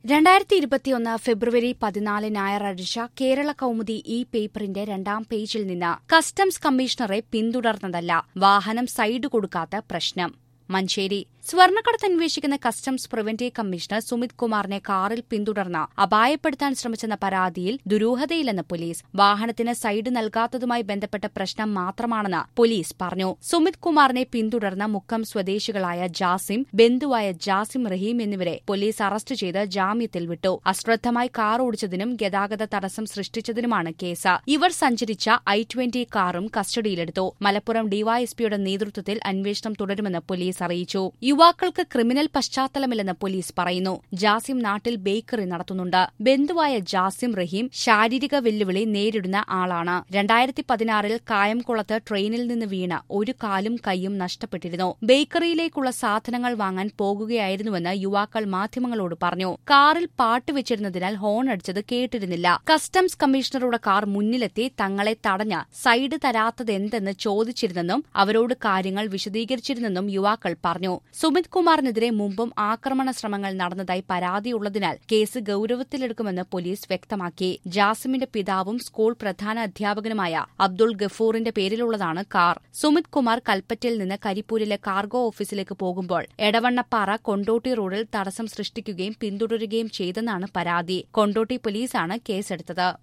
രണ്ടായിരത്തി ഇരുപത്തിയൊന്ന് ഫെബ്രുവരി പതിനാല് ഞായറാഴ്ച കേരള കൌമുദി ഇ പേപ്പറിന്റെ രണ്ടാം പേജിൽ നിന്ന് കസ്റ്റംസ് കമ്മീഷണറെ പിന്തുടർന്നതല്ല വാഹനം സൈഡ് കൊടുക്കാത്ത പ്രശ്നം മഞ്ചേരി സ്വർണ്ണക്കടത്ത് അന്വേഷിക്കുന്ന കസ്റ്റംസ് പ്രിവന്റീവ് കമ്മീഷണർ സുമിത് കുമാറിനെ കാറിൽ പിന്തുടർന്ന് അപായപ്പെടുത്താൻ ശ്രമിച്ചെന്ന പരാതിയിൽ ദുരൂഹതയില്ലെന്ന് പോലീസ് വാഹനത്തിന് സൈഡ് നൽകാത്തതുമായി ബന്ധപ്പെട്ട പ്രശ്നം മാത്രമാണെന്ന് പോലീസ് പറഞ്ഞു സുമിത് കുമാറിനെ പിന്തുടർന്ന മുക്കം സ്വദേശികളായ ജാസിം ബന്ധുവായ ജാസിം റഹീം എന്നിവരെ പോലീസ് അറസ്റ്റ് ചെയ്ത് ജാമ്യത്തിൽ വിട്ടു അശ്രദ്ധമായി കാർ ഓടിച്ചതിനും ഗതാഗത തടസ്സം സൃഷ്ടിച്ചതിനുമാണ് കേസ് ഇവർ സഞ്ചരിച്ച ഐ ട്വന്റി കാറും കസ്റ്റഡിയിലെടുത്തു മലപ്പുറം ഡിവൈഎസ്പിയുടെ നേതൃത്വത്തിൽ അന്വേഷണം തുടരുമെന്ന് പോലീസ് അറിയിച്ചു യുവാക്കൾക്ക് ക്രിമിനൽ പശ്ചാത്തലമില്ലെന്ന് പോലീസ് പറയുന്നു ജാസിം നാട്ടിൽ ബേക്കറി നടത്തുന്നുണ്ട് ബന്ധുവായ ജാസിം റഹീം ശാരീരിക വെല്ലുവിളി നേരിടുന്ന ആളാണ് രണ്ടായിരത്തി പതിനാറിൽ കായംകുളത്ത് ട്രെയിനിൽ നിന്ന് വീണ് ഒരു കാലും കൈയും നഷ്ടപ്പെട്ടിരുന്നു ബേക്കറിയിലേക്കുള്ള സാധനങ്ങൾ വാങ്ങാൻ പോകുകയായിരുന്നുവെന്ന് യുവാക്കൾ മാധ്യമങ്ങളോട് പറഞ്ഞു കാറിൽ പാട്ട് വെച്ചിരുന്നതിനാൽ ഹോൺ അടിച്ചത് കേട്ടിരുന്നില്ല കസ്റ്റംസ് കമ്മീഷണറുടെ കാർ മുന്നിലെത്തി തങ്ങളെ തടഞ്ഞ് സൈഡ് തരാത്തതെന്തെന്ന് ചോദിച്ചിരുന്നെന്നും അവരോട് കാര്യങ്ങൾ വിശദീകരിച്ചിരുന്നെന്നും യുവാക്കൾ പറഞ്ഞു സുമിത് കുമാറിനെതിരെ മുമ്പും ആക്രമണ ശ്രമങ്ങൾ നടന്നതായി പരാതിയുള്ളതിനാൽ കേസ് ഗൌരവത്തിലെടുക്കുമെന്ന് പോലീസ് വ്യക്തമാക്കി ജാസിമിന്റെ പിതാവും സ്കൂൾ പ്രധാന അധ്യാപകനുമായ അബ്ദുൾ ഗഫൂറിന്റെ പേരിലുള്ളതാണ് കാർ സുമിത് കുമാർ കൽപ്പറ്റയിൽ നിന്ന് കരിപ്പൂരിലെ കാർഗോ ഓഫീസിലേക്ക് പോകുമ്പോൾ എടവണ്ണപ്പാറ കൊണ്ടോട്ടി റോഡിൽ തടസ്സം സൃഷ്ടിക്കുകയും പിന്തുടരുകയും ചെയ്തെന്നാണ് പരാതി കൊണ്ടോട്ടി പോലീസാണ് കേസെടുത്തത്